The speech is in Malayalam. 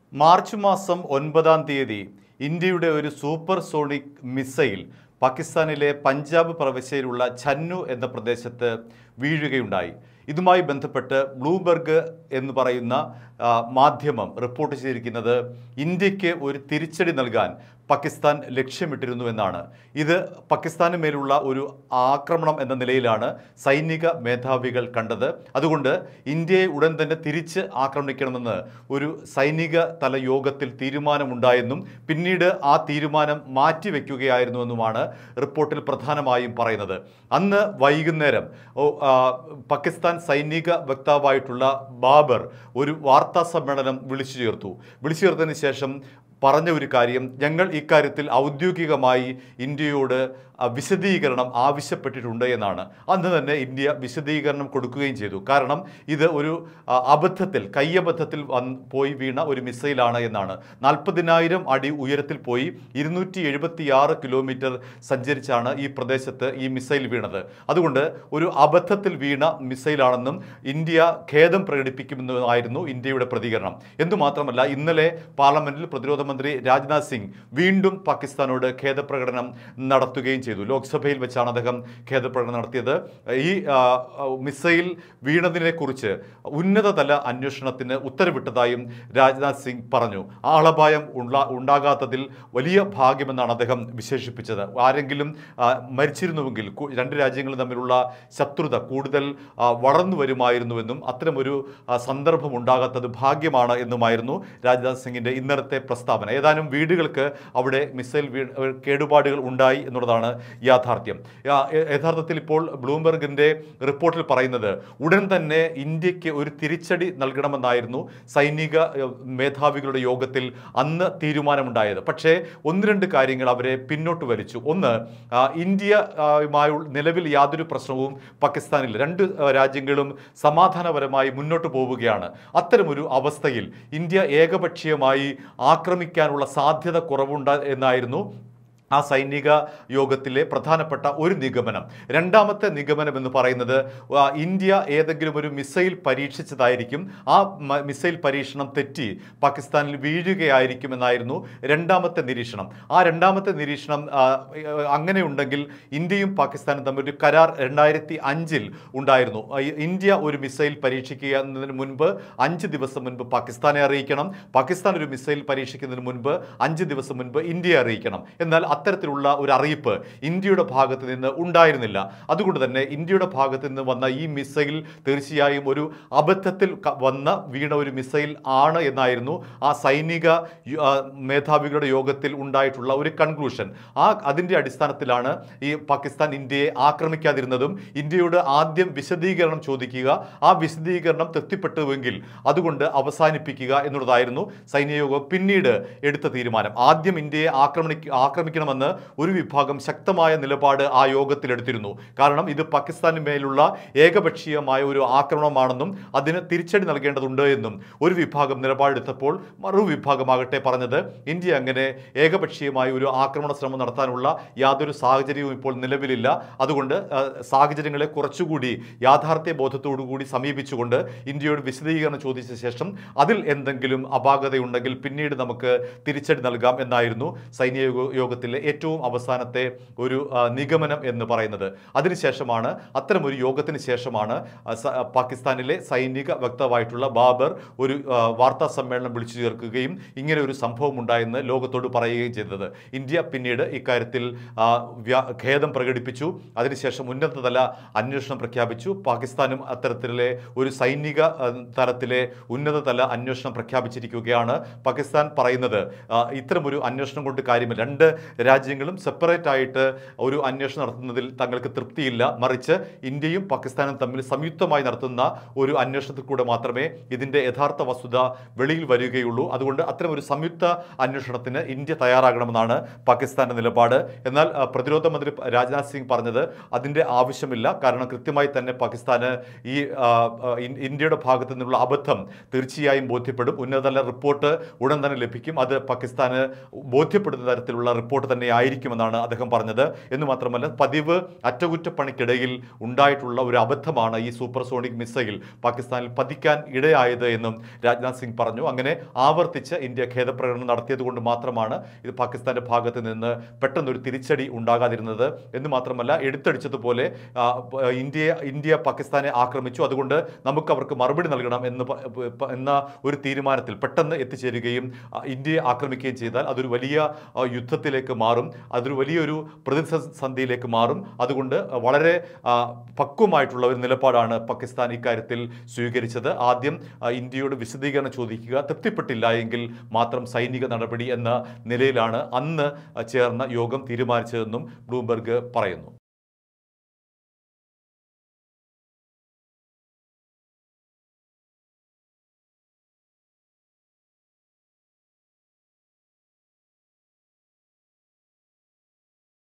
മാർച്ച് മാസം ഒൻപതാം തീയതി ഇന്ത്യയുടെ ഒരു സൂപ്പർ സോണിക് മിസൈൽ പാകിസ്ഥാനിലെ പഞ്ചാബ് പ്രവിശ്യയിലുള്ള ഛന്നു എന്ന പ്രദേശത്ത് വീഴുകയുണ്ടായി ഇതുമായി ബന്ധപ്പെട്ട് ബ്ലൂബർഗ് എന്ന് പറയുന്ന ആ, മാധ്യമം റിപ്പോർട്ട് ചെയ്തിരിക്കുന്നത് ഇന്ത്യക്ക് ഒരു തിരിച്ചടി നൽകാൻ പാകിസ്ഥാൻ ലക്ഷ്യമിട്ടിരുന്നു എന്നാണ് ഇത് പാകിസ്ഥാന് മേലുള്ള ഒരു ആക്രമണം എന്ന നിലയിലാണ് സൈനിക മേധാവികൾ കണ്ടത് അതുകൊണ്ട് ഇന്ത്യയെ ഉടൻ തന്നെ തിരിച്ച് ആക്രമിക്കണമെന്ന് ഒരു സൈനിക തല യോഗത്തിൽ തീരുമാനമുണ്ടായെന്നും പിന്നീട് ആ തീരുമാനം മാറ്റിവെക്കുകയായിരുന്നുവെന്നുമാണ് റിപ്പോർട്ടിൽ പ്രധാനമായും പറയുന്നത് അന്ന് വൈകുന്നേരം ഓ, ആ, പാകിസ്ഥാൻ സൈനിക വക്താവായിട്ടുള്ള ബാബർ ഒരു വാർത്താ സമ്മേളനം വിളിച്ചു ചേർത്തു വിളിച്ചു ചേർത്തതിന് ശേഷം പറഞ്ഞ ഒരു കാര്യം ഞങ്ങൾ ഇക്കാര്യത്തിൽ ഔദ്യോഗികമായി ഇന്ത്യയോട് ആ, വിശദീകരണം ആവശ്യപ്പെട്ടിട്ടുണ്ട് എന്നാണ് അന്ന് തന്നെ ഇന്ത്യ വിശദീകരണം കൊടുക്കുകയും ചെയ്തു കാരണം ഇത് ഒരു ആ, അബദ്ധത്തിൽ കയ്യബദ്ധത്തിൽ വന്ന് പോയി വീണ ഒരു മിസൈലാണ് എന്നാണ് നാൽപ്പതിനായിരം അടി ഉയരത്തിൽ പോയി ഇരുന്നൂറ്റി എഴുപത്തിയാറ് കിലോമീറ്റർ സഞ്ചരിച്ചാണ് ഈ പ്രദേശത്ത് ഈ മിസൈൽ വീണത് അതുകൊണ്ട് ഒരു അബദ്ധത്തിൽ വീണ മിസൈലാണെന്നും ഇന്ത്യ ഖേദം പ്രകടിപ്പിക്കുമെന്നതായിരുന്നു ഇന്ത്യയുടെ പ്രതികരണം എന്തുമാത്രമല്ല ഇന്നലെ പാർലമെന്റിൽ പ്രതിരോധ മന്ത്രി രാജ്നാഥ് സിംഗ് വീണ്ടും പാകിസ്ഥാനോട് ഖേദപ്രകടനം നടത്തുകയും ചെയ്തു ലോക്സഭയിൽ വെച്ചാണ് അദ്ദേഹം ഖേദപ്രകടനം നടത്തിയത് ഈ ആ, ആ, മിസൈൽ വീണതിനെ കുറിച്ച് ഉന്നതതല അന്വേഷണത്തിന് ഉത്തരവിട്ടതായും രാജ്നാഥ് സിംഗ് പറഞ്ഞു ആളപായം ഉണ്ടാ ഉണ്ടാകാത്തതിൽ വലിയ ഭാഗ്യമെന്നാണ് അദ്ദേഹം വിശേഷിപ്പിച്ചത് ആരെങ്കിലും ആ, മരിച്ചിരുന്നുവെങ്കിൽ കു- രണ്ട് രാജ്യങ്ങളും തമ്മിലുള്ള ശത്രുത കൂടുതൽ ആ, വളർന്നു വരുമായിരുന്നുവെന്നും അത്തരമൊരു ആ, സന്ദർഭം ഉണ്ടാകാത്തത് ഭാഗ്യമാണ് എന്നുമായിരുന്നു രാജ്നാഥ് സിംഗിന്റെ ഇന്നലത്തെ പ്രസ്താവന ഏതാനും വീടുകൾക്ക് അവിടെ മിസൈൽ വീ- ഏഹ് കേടുപാടുകൾ ഉണ്ടായി എന്നുള്ളതാണ് യാഥാർത്ഥ്യം യാ- യ- യഥാർത്ഥത്തിൽ ഇപ്പോൾ ബ്ലൂംബർഗിന്റെ റിപ്പോർട്ടിൽ പറയുന്നത് ഉടൻ തന്നെ ഇന്ത്യക്ക് ഒരു തിരിച്ചടി നൽകണമെന്നായിരുന്നു സൈനിക ഏഹ്, മേധാവികളുടെ യോഗത്തിൽ അന്ന് തീരുമാനമുണ്ടായത് പക്ഷേ ഒന്ന് രണ്ട് കാര്യങ്ങൾ അവരെ പിന്നോട്ട് വലിച്ചു ഒന്ന് ആ, ഇന്ത്യയുമായി നിലവിൽ യാതൊരു പ്രശ്നവും പാകിസ്ഥാനിൽ രണ്ട് ആ, രാജ്യങ്ങളും സമാധാനപരമായി മുന്നോട്ട് പോവുകയാണ് അത്തരമൊരു അവസ്ഥയിൽ ഇന്ത്യ ഏകപക്ഷീയമായി ആക്രമിക്കാനുള്ള സാധ്യത കുറവുണ്ട് എന്നായിരുന്നു ആ സൈനിക യോഗത്തിലെ പ്രധാനപ്പെട്ട ഒരു നിഗമനം രണ്ടാമത്തെ നിഗമനം എന്ന് പറയുന്നത് ആ, ഇന്ത്യ ഏതെങ്കിലും ഒരു മിസൈൽ പരീക്ഷിച്ചതായിരിക്കും ആ മ- മിസൈൽ പരീക്ഷണം തെറ്റി പാകിസ്ഥാനിൽ വീഴുകയായിരിക്കും എന്നായിരുന്നു രണ്ടാമത്തെ നിരീക്ഷണം ആ രണ്ടാമത്തെ നിരീക്ഷണം ആ, ഏഹ്, അങ്ങനെയുണ്ടെങ്കിൽ ഇന്ത്യയും പാകിസ്ഥാനും തമ്മിൽ ഒരു കരാർ രണ്ടായിരത്തി അഞ്ചിൽ ഉണ്ടായിരുന്നു ആ, ഈ ഇന്ത്യ ഒരു മിസൈൽ പരീക്ഷിക്കുക എന്നതിന് മുൻപ് അഞ്ച് ദിവസം മുൻപ് പാകിസ്ഥാനെ അറിയിക്കണം പാകിസ്ഥാൻ ഒരു മിസൈൽ പരീക്ഷിക്കുന്നതിന് മുൻപ് അഞ്ച് ദിവസം മുൻപ് ഇന്ത്യയെ അറിയിക്കണം എന്നാൽ അത്തരത്തിലുള്ള ഒരു അറിയിപ്പ് ഇന്ത്യയുടെ ഭാഗത്ത് നിന്ന് ഉണ്ടായിരുന്നില്ല അതുകൊണ്ട് തന്നെ ഇന്ത്യയുടെ ഭാഗത്ത് നിന്ന് വന്ന ഈ മിസൈൽ തീർച്ചയായും ഒരു അബദ്ധത്തിൽ ക- വന്ന വീണ ഒരു മിസൈൽ ആണ് എന്നായിരുന്നു ആ സൈനിക യു- ആ, മേധാവികളുടെ യോഗത്തിൽ ഉണ്ടായിട്ടുള്ള ഒരു കൺക്ലൂഷൻ ആ അതിൻ്റെ അടിസ്ഥാനത്തിലാണ് ഈ പാകിസ്ഥാൻ ഇന്ത്യയെ ആക്രമിക്കാതിരുന്നതും ഇന്ത്യയോട് ആദ്യം വിശദീകരണം ചോദിക്കുക ആ വിശദീകരണം തൃപ്തിപ്പെട്ടുവെങ്കിൽ അതുകൊണ്ട് അവസാനിപ്പിക്കുക എന്നുള്ളതായിരുന്നു സൈന്യയോഗം പിന്നീട് എടുത്ത തീരുമാനം ആദ്യം ഇന്ത്യയെ ആക്രമണി ആക്രമിക്കണമെന്ന് ഒരു വിഭാഗം ശക്തമായ നിലപാട് ആ യോഗത്തിൽ എടുത്തിരുന്നു കാരണം ഇത് പാകിസ്ഥാന് മേലുള്ള ഏകപക്ഷീയമായ ഒരു ആക്രമണമാണെന്നും അതിന് തിരിച്ചടി നൽകേണ്ടതുണ്ട് എന്നും ഒരു വിഭാഗം നിലപാടെടുത്തപ്പോൾ മറുവിഭാഗമാകട്ടെ പറഞ്ഞത് ഇന്ത്യ അങ്ങനെ ഏകപക്ഷീയമായ ഒരു ആക്രമണ ശ്രമം നടത്താനുള്ള യാതൊരു സാഹചര്യവും ഇപ്പോൾ നിലവിലില്ല അതുകൊണ്ട് ആ, സാഹചര്യങ്ങളെ കുറച്ചുകൂടി യാഥാർത്ഥ്യ ബോധത്തോടു കൂടി സമീപിച്ചുകൊണ്ട് ഇന്ത്യയോട് വിശദീകരണം ചോദിച്ച ശേഷം അതിൽ എന്തെങ്കിലും അപാകതയുണ്ടെങ്കിൽ പിന്നീട് നമുക്ക് തിരിച്ചടി നൽകാം എന്നായിരുന്നു സൈന്യ യോഗ- യോഗത്തിലെ ഏറ്റവും അവസാനത്തെ ഒരു ആ, നിഗമനം എന്ന് പറയുന്നത് അതിനുശേഷമാണ് അത്തരമൊരു യോഗത്തിന് ശേഷമാണ് ആ, സ- ആ, പാകിസ്ഥാനിലെ സൈനിക വക്താവായിട്ടുള്ള ബാബർ ഒരു ആ, വാർത്താ സമ്മേളനം വിളിച്ചു ചേർക്കുകയും ഇങ്ങനെ ഒരു സംഭവം ഉണ്ടായെന്ന് ലോകത്തോട് പറയുകയും ചെയ്തത് ഇന്ത്യ പിന്നീട് ഇക്കാര്യത്തിൽ ആ, വ്യ- ഖേദം പ്രകടിപ്പിച്ചു അതിനുശേഷം ഉന്നതതല അന്വേഷണം പ്രഖ്യാപിച്ചു പാകിസ്ഥാനും അത്തരത്തിലെ ഒരു സൈനിക ആ, തലത്തിലെ ഉന്നതതല അന്വേഷണം പ്രഖ്യാപിച്ചിരിക്കുകയാണ് പാകിസ്ഥാൻ പറയുന്നത് ആ, ഇത്തരമൊരു അന്വേഷണം കൊണ്ട് കാര്യമില്ല രണ്ട് രാജ്യങ്ങളും സെപ്പറേറ്റ് ആയിട്ട് ഒരു അന്വേഷണം നടത്തുന്നതിൽ തങ്ങൾക്ക് തൃപ്തിയില്ല മറിച്ച് ഇന്ത്യയും പാകിസ്ഥാനും തമ്മിൽ സംയുക്തമായി നടത്തുന്ന ഒരു അന്വേഷണത്തിൽ കൂടെ മാത്രമേ ഇതിൻ്റെ യഥാർത്ഥ വസ്തുത വെളിയിൽ വരികയുള്ളൂ അതുകൊണ്ട് അത്തരം ഒരു സംയുക്ത അന്വേഷണത്തിന് ഇന്ത്യ തയ്യാറാകണമെന്നാണ് പാകിസ്ഥാന്റെ നിലപാട് എന്നാൽ ആ, പ്രതിരോധ മന്ത്രി രാജ്നാഥ് സിംഗ് പറഞ്ഞത് അതിൻ്റെ ആവശ്യമില്ല കാരണം കൃത്യമായി തന്നെ പാകിസ്ഥാന് ഈ ആ, ആ, ഇൻ- ഇന്ത്യയുടെ ഭാഗത്തു നിന്നുള്ള അബദ്ധം തീർച്ചയായും ബോധ്യപ്പെടും ഉന്നതതല റിപ്പോർട്ട് ഉടൻ തന്നെ ലഭിക്കും അത് പാകിസ്ഥാന് ബോധ്യപ്പെടുന്ന തരത്തിലുള്ള റിപ്പോർട്ട് തന്നെ തന്നെ ആയിരിക്കുമെന്നാണ് അദ്ദേഹം പറഞ്ഞത് എന്ന് മാത്രമല്ല പതിവ് അറ്റകുറ്റപ്പണിക്കിടയിൽ ഉണ്ടായിട്ടുള്ള ഒരു അബദ്ധമാണ് ഈ സൂപ്പർസോണിക് മിസൈൽ പാകിസ്ഥാനിൽ പതിക്കാൻ ഇടയായത് എന്നും രാജ്നാഥ് സിംഗ് പറഞ്ഞു അങ്ങനെ ആവർത്തിച്ച് ഇന്ത്യ ഖേദപ്രകടനം നടത്തിയത് കൊണ്ട് മാത്രമാണ് ഇത് പാകിസ്ഥാന്റെ ഭാഗത്ത് നിന്ന് പെട്ടെന്നൊരു തിരിച്ചടി ഉണ്ടാകാതിരുന്നത് എന്ന് മാത്രമല്ല എടുത്തടിച്ചതുപോലെ ആ, പ- ഇന്ത്യ ഇന്ത്യ പാകിസ്ഥാനെ ആക്രമിച്ചു അതുകൊണ്ട് നമുക്ക് അവർക്ക് മറുപടി നൽകണം എന്ന് പ- പ- എന്ന ഒരു തീരുമാനത്തിൽ പെട്ടെന്ന് എത്തിച്ചേരുകയും ആ, ഇന്ത്യയെ ആക്രമിക്കുകയും ചെയ്താൽ അതൊരു വലിയ ആ, യുദ്ധത്തിലേക്ക് മാറും അതൊരു വലിയൊരു പ്രതിസന്ധിയിലേക്ക് മാറും അതുകൊണ്ട് വളരെ ആ, പക്വമായിട്ടുള്ള ഒരു നിലപാടാണ് പാകിസ്ഥാൻ ഇക്കാര്യത്തിൽ സ്വീകരിച്ചത് ആദ്യം ആ, ഇന്ത്യയോട് വിശദീകരണം ചോദിക്കുക തൃപ്തിപ്പെട്ടില്ല എങ്കിൽ മാത്രം സൈനിക നടപടി എന്ന നിലയിലാണ് അന്ന് ചേർന്ന യോഗം തീരുമാനിച്ചതെന്നും ബ്ലൂംബർഗ് പറയുന്നു